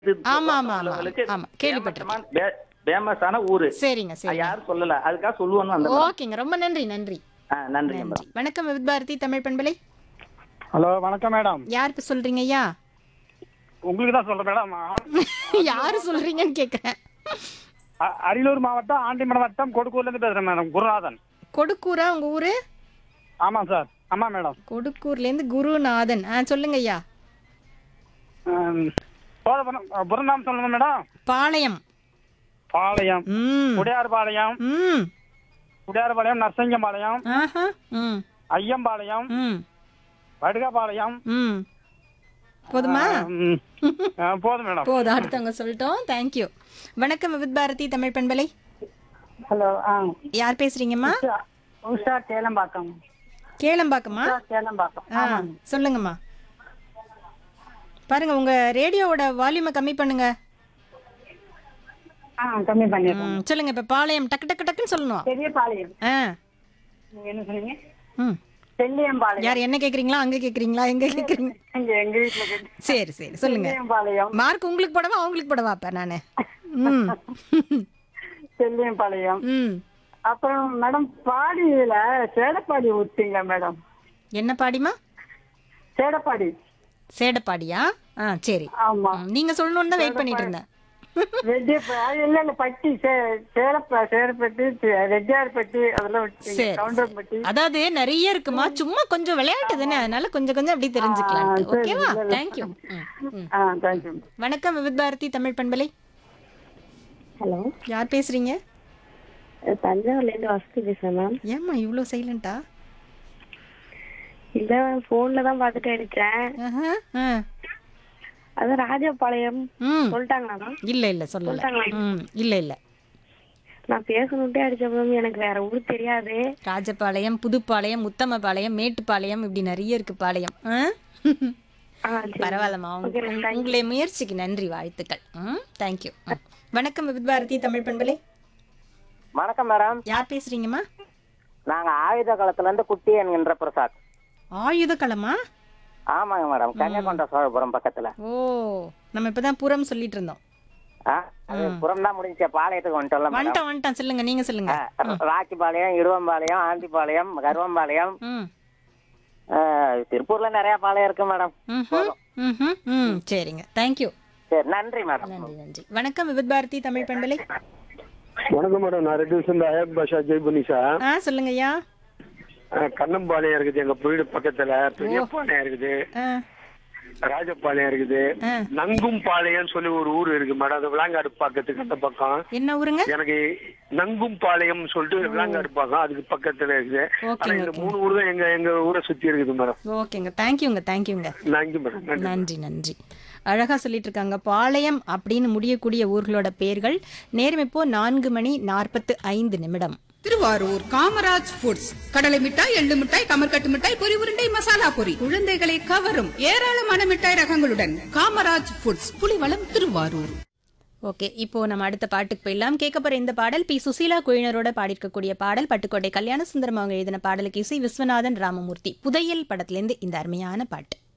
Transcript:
இது ஆமா, ஆமா, ஆமா. உள்ளவங்களுக்கு ஆமா, கேள்விப்பட்டிருக்கேன். famous-ஆன- பே- ஃபேமஸான ஊரு சரிங்க அது சரி யாரும் சொல்லல அதுக்காக சொல்லுவாங்க அந்த ஓகேங்க ரொம்ப நன்றி நன்றி ஆ, நன்றிங்க நன்றி மேடம் வணக்கம் வித் பாரதி தமிழ் பண்பலை ஹலோ வணக்கம் மேடம் யாருக்கு சொல்றீங்க ஐயா உங்களுக்கு தான் சொல்றேன் மேடம் யாரு சொல்றீங்கன்னு கேக்குறேன் அ- அரியலூர் மாவட்டம் ஆண்டிமடம் வட்டம் கொடுக்கூர்ல இருந்து பேசுறேன் மேடம் குருநாதன் கொடுக்கூரா உங்க ஊரு ஆமாம் சார் ஆமா மேடம் கொடுக்கூர்ல இருந்து குருநாதன் ஆ சொல்லுங்க ஐயா ம், சோழபுரம் அ, புறநாம் சொல்லணும் மேடம் பாளையம் பாளையம் ம் உடையார்பாளையம் ம் உடையார்பாளையம் நரசிங்கம்பாளையம் ஆஹா ம் ஐயம்பாளையம் ம் வடுகாபாளையம் ம் போதுமா ம், ஆ, போதும் மேடம் போதும் அடுத்தவங்க சொல்லிட்டோம் தேங்க்யூ வணக்கம் வித் பாரதி தமிழ் பண்பலை ஹலோ ஆ யார் பேசுறீங்கம்மா உஷா உஷா சேலம்பாக்கம் கேளம்பாக்கம்மா உஷா சேலம்பாக்கம் ஆ சொல்லுங்கம்மா பாருங்க உங்க ரேடியோவோட வால்யூமை கம்மி பண்ணுங்க ஆ கம்மி பண்ணிடுறேன் ம், சொல்லுங்க இப்ப பாளையம் டக்கு டக்கு டக்குன்னு சொல்லணும் பெரிய பாளையம் ஆ நீங்க என்ன சொன்னீங்க ம் செல்லியம்பாளையம் யார் என்ன கேக்குறீங்களா அங்க கேக்குறீங்களா எங்க கேக்குறீங்க இங்க எங்க வீட்டுல கேட்டு சரி சரி சொல்லுங்க செல்லியம்பாளையம் மார்க் உங்களுக்கு போடவா அவங்களுக்கு போடவா அப்ப நானு ம் செல்லியம்பாளையம் ம் அப்புறம் மேடம் பாடியில சேடப்பாடி ஊத்தீங்களா மேடம் என்ன பாடிமா சேடப்பாடி சேடப்பாடியா ஆ சரி ஆமா ம், நீங்க சொல்லணும்னு தான் வெயிட் பண்ணிட்டு இருந்தேன் ரெட்டி இல்ல இல்ல பட்டி சே- சேலப்ப சேரப்பட்டி ரெட்டியார்பட்டி அதெல்லாம் விட்டீங்க சரி கவுண்டர்பட்டி அதாவது நிறைய இருக்குமா சும்மா கொஞ்சம் விளையாட்டு தானே அதனால கொஞ்சம் கொஞ்சம் அப்படி தெரிஞ்சுக்கலாம் ஆ, சரி, ஓகேவா இல்ல, இல்ல. தேங்க்யூ ஆ தேங்க்யூ வணக்கம் விவித் பாரதி தமிழ் பண்பலை ஹலோ யார் பேசுறீங்க தஞ்சாவூர்லேருந்து வசதி பேசுகிறேன் மேம் ஏம்மா இவ்வளோ சைலண்டா இல்லை மேம் ஃபோனில் தான் பார்த்துட்டு அடித்தேன் அது ராஜபாளையம் ம் சொல்லிட்டாங்களா மேம் இல்ல இல்ல சொல்லல ம் இல்ல இல்ல நான் பேசணுன்ட்டே அடித்தேன் மேம் எனக்கு வேற ஊர் தெரியாது ராஜபாளையம் புதுப்பாளையம் உத்தமபாளையம் மேட்டுப்பாளையம் இப்படி நிறைய இருக்கு பாளையம் ஆ? ஆ சரி பரவாயில்லம்மா உங்க- உங்க- உங்களுடைய முயற்சிக்கு நன்றி வாழ்த்துக்கள் ம் தேங்க்யூ வணக்கம் விவித் பாரதி தமிழ் பண்பலை வணக்கம் மேடம் யார் பேசுறீங்கம்மா நாங்க ஆயுத காலத்துல இருந்து குட்டி என்கின்ற பிரசாத் ஆயுத களமா ஆமாங்க மேடம் கன்னியாகுண்ட சோழபுரம் பக்கத்துல ஓ நம்ம இப்பதான் புறம் சொல்லிட்டு இருந்தோம் ஆ, அது புறம் தான் முடிஞ்ச பாளையத்துக்கு வந்துட்டோம்ல மேடம் வந்துட்டோம் வந்துட்டோம் சொல்லுங்க நீங்க சொல்லுங்க ராக்கிபாளையம் இடுவம்பாளையம் ஆண்டிபாளையம் கருவம்பாளையம் ம் ஆ, திருப்பூர்ல நிறைய பாளையம் இருக்கு மேடம் ம்ஹும், ம்ஹும், ம் சரிங்க தேங்க்யூ சரி நன்றி மேடம் நன்றி நன்றி வணக்கம் விவித் பாரதி தமிழ் பண்பலை வணக்கம் மேடம் நான் ரெண்டு வருஷம் அயப் பாஷா ஜெய்புனிஷா ஆ சொல்லுங்க ஐயா கண்ணம்பாளையம் இருக்குது எங்க வீடு பக்கத்துல பெரியப்பாளையம் இருக்குது ஆ ராஜபாளையம் இருக்குது ஆ. நங்கும் பாளையம் சொல்லி ஒரு ஊர் இருக்கு மேடம் அது விளாங்காடு பக்கத்துக்கு அந்த பக்கம் என்ன ஊருங்க எனக்கு நங்கும் பாளையம் சொல்லிட்டு விளாங்காடு பக்கம் அதுக்கு பக்கத்துல இருக்குது ஓகேங்க, ஆனா இந்த மூணு ஊர் தான் எங்க எங்க ஊரை சுத்தி இருக்குது மேடம் ஓகேங்க தேங்க்யூங்க தேங்க்யூங்க நன்றி மேடம் நன்றி நன்றி நன்றி அழகா சொல்லிட்டு இருக்காங்க பாளையம் அப்படின்னு முடியக்கூடிய ஊர்களோட பெயர்கள் நேரம் இப்போ நான்கு மணி நாற்பத்து ஐந்து நிமிடம் திருவாரூர் காமராஜ் ஃபுட்ஸ் கடலை மிட்டாய் எள்ளு மிட்டாய் கமர்கட்டு மிட்டாய் பொரி உருண்டை மசாலா பொரி குழந்தைகளை கவரும் ஏராளமான மிட்டாய் ரகங்களுடன் காமராஜ் ஃபுட்ஸ் புலிவளம் திருவாரூர் ஓகே இப்போ நம்ம அடுத்த பாட்டுக்கு போயிடலாம் கேட்க போற இந்த பாடல் பி சுசீலா குழுவினரோட பாடியிருக்கக்கூடிய பாடல் பட்டுக்கோட்டை கல்யாண சுந்தரம் அவங்க எழுதின பாடலுக்கு இசை விஸ்வநாதன் ராமமூர்த்தி புதையல் படத்திலேருந்து இந்த அருமையான பாட்டு